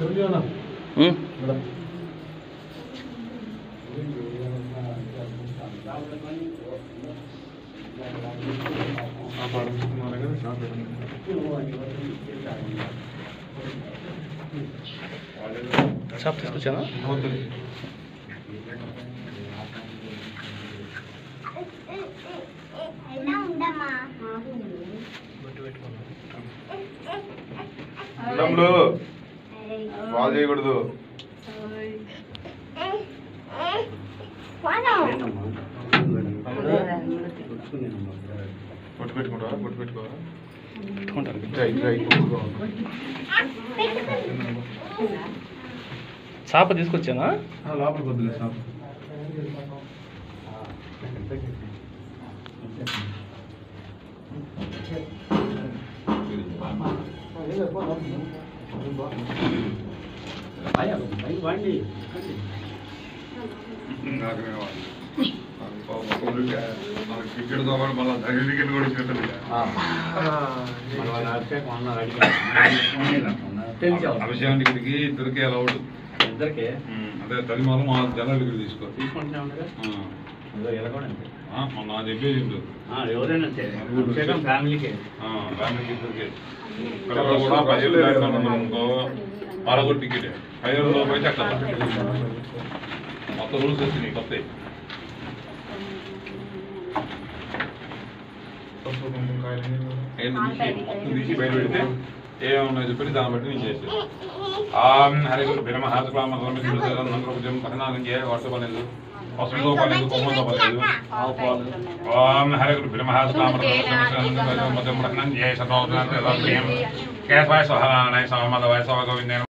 ఉమ్. Shop తీసుకొచ్చానా ఎలా ఉండమ్మా తమ్ముడు బాల్ చేయకూడదు పొట్టు పెట్టుకుంటావా పొట్టు పెట్టుకోవా పెట్టుకుంటారు ఇట్లా ఇట్లా ఇట్లా. చేప తీసుకొచ్చానా ఆ, లోపలికి వద్దులే సార్ టికెట్ కావాలి మళ్ళీ ధైర్య టికెట్ కూడా ఇచ్చేస్తుంది అభిషేకం టికెట్కి ఇద్దరికి అలౌడ్ ఇద్దరికే అదే తల్లి మాత్రం మా జనరల్ టికెట్ తీసుకో తీసుకుంటున్నా ఉండగా ఆ. ఇలా కూడా అంతే ఆ, మొన్న నా చెప్పేది ఏంటో ఆ, ఎవరైనా అంతే అభిషేకం ఫ్యామిలీకే ఫ్యామిలీకి ఇద్దరికి ఇక్కడ కూడా పదిహేను దాకా అనుకో మరొక టికెట్ పదిహేను లోపు అయితే అక్కడ మొత్తం రూల్స్ వచ్చినాయి కొత్త మొత్తం తీసి బయట పెడితే ఏమన్నా చెప్పి దాన్ని బట్టి నేను చేసేది ఆం హరి గురు బిరమ హాత క్లామ నందరం పద్నాలుగు చేయ వర్ష పలేదు పసుపుతో పలేదు కొమ్మతో పలేదు ఆవు పాలు ఓం హరి గురు బిరమ హాత క్లామ మధ్యం జయ సతో కేశవాయ స్వహ నయ సహ మద వయ సవ గోవిందేన